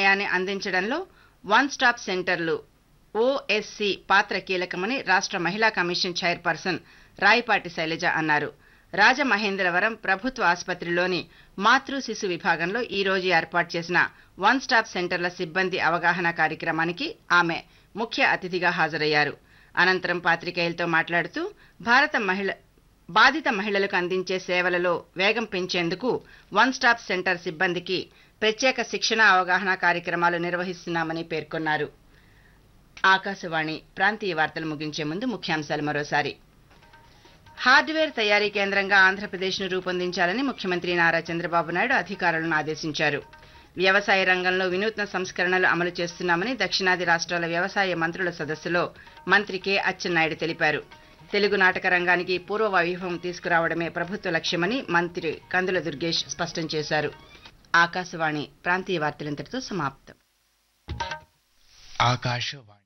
సహాయాన్ని అందించడంలో one stop సెంటర్లు ఓఎస్సి పాత్ర కీలకమని రాష్ట్ర మహిళా కమిషన్ చైర్పర్సన్ రాయపాటి శైలజ అన్నారు రాజమహేంద్రవరం ప్రభుత్వ ఆసుపత్రిలోని మాతృ శిశు విభాగంలో ఈ రోజు ఏర్పాటు చేసిన వన్ స్టాప్ సెంటర్ల సిబ్బంది అవగాహన కార్యక్రమానికి ఆమె ముఖ్య అతిథిగా హాజరయ్యారు అనంతరం పాత్రికేయులతో మాట్లాడుతూ భారత మహిళ బాధిత మహిళలకు అందించే సేవలలో వేగం పెంచేందుకు వన్ స్టాప్ సెంటర్ సిబ్బందికి ప్రత్యేక శిక్షణ అవగాహన కార్యక్రమాలు నిర్వహిస్తున్నామని పేర్కొన్నారు ఆకాశవాణి ప్రాంతీయ వార్తలు ముగించే ముందు ముఖ్యాంశాలు మరోసారి హార్డ్వేర్ తయారీ కేంద్రంగా ఆంధ్రప్రదేశ్ను రూపొందించాలని ముఖ్యమంత్రి నారా చంద్రబాబు నాయుడు అధికారులను ఆదేశించారు వ్యవసాయ రంగంలో వినూత్న సంస్కరణలు అమలు చేస్తున్నామని దక్షిణాది రాష్ట్రాల వ్యవసాయ మంత్రుల సదస్సులో మంత్రి కె అచ్చెన్నాయుడు తెలిపారు తెలుగు నాటక రంగానికి పూర్వ వైభవం తీసుకురావడమే ప్రభుత్వ లక్ష్యమని మంత్రి కందుల దుర్గేష్ స్పష్టం చేశారు ఆకాశవాణి ప్రాంతీయ వార్తలింతటితో సమాప్తం ఆకాశవాణి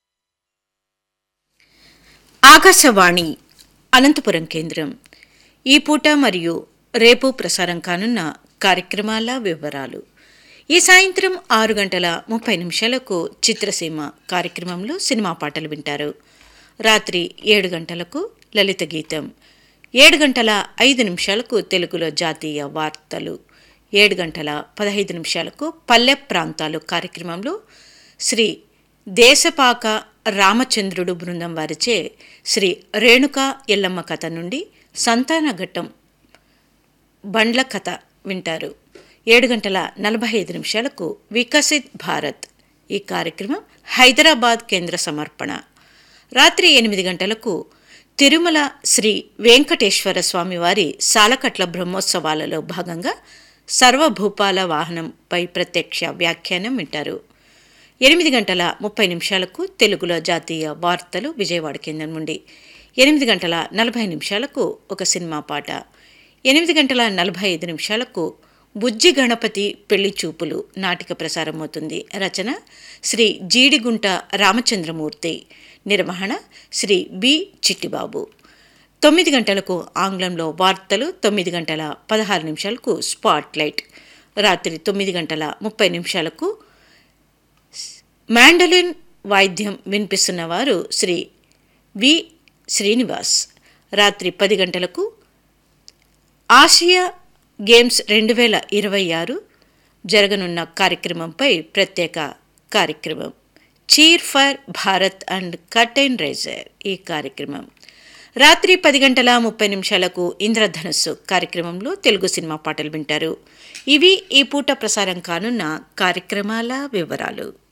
ఆకాశవాణి అనంతపురం కేంద్రం ఈ పూట మరియు రేపు ప్రసారం కానున్న కార్యక్రమాల వివరాలు ఈ సాయంత్రం ఆరు గంటల ముప్పై నిమిషాలకు చిత్రసీమ కార్యక్రమంలో సినిమా పాటలు వింటారు రాత్రి ఏడు గంటలకు లలిత గీతం ఏడు గంటల ఐదు నిమిషాలకు తెలుగులో జాతీయ వార్తలు ఏడు గంటల పదహైదు నిమిషాలకు పల్లె ప్రాంతాలు కార్యక్రమంలో శ్రీ దేశపాక రామచంద్రుడు బృందం వారిచే శ్రీ రేణుక ఎల్లమ్మ కథ నుండి సంతాన ఘట్టం బండ్ల కథ వింటారు ఏడు గంటల నలభై ఐదు నిమిషాలకు వికసిత్ భారత్ ఈ కార్యక్రమం హైదరాబాద్ కేంద్ర సమర్పణ రాత్రి ఎనిమిది గంటలకు తిరుమల శ్రీ వెంకటేశ్వర స్వామివారి సాలకట్ల బ్రహ్మోత్సవాలలో భాగంగా సర్వభూపాల వాహనంపై ప్రత్యక్ష వ్యాఖ్యానం వింటారు ఎనిమిది గంటల ముప్పై నిమిషాలకు తెలుగులో జాతీయ వార్తలు విజయవాడ కేంద్రం నుండి ఎనిమిది గంటల నలభై నిమిషాలకు ఒక సినిమా పాట ఎనిమిది గంటల నలభై ఐదు నిమిషాలకు బుజ్జి గణపతి పెళ్లి చూపులు నాటిక ప్రసారమవుతుంది రచన శ్రీ జీడిగుంట రామచంద్రమూర్తి నిర్వహణ శ్రీ బి చిట్టిబాబు తొమ్మిది గంటలకు ఆంగ్లంలో వార్తలు తొమ్మిది గంటల పదహారు నిమిషాలకు స్పాట్ లైట్ రాత్రి తొమ్మిది గంటల ముప్పై నిమిషాలకు మ్యాండలిన్ వాయిద్యం వినిపిస్తున్న వారు శ్రీ వి శ్రీనివాస్ రాత్రి పది గంటలకు ఆసియా గేమ్స్ రెండు వేల ఇరవై ఆరు జరగనున్న కార్యక్రమంపై ప్రత్యేక కార్యక్రమం cheer for Bharat and curtain raiser ఈ కార్యక్రమం రాత్రి పది గంటల ముప్పై నిమిషాలకు ఇంద్రధనుస్సు కార్యక్రమంలో తెలుగు సినిమా పాటలు వింటారు ఇవి ఈ పూట ప్రసారం కానున్న కార్యక్రమాల వివరాలు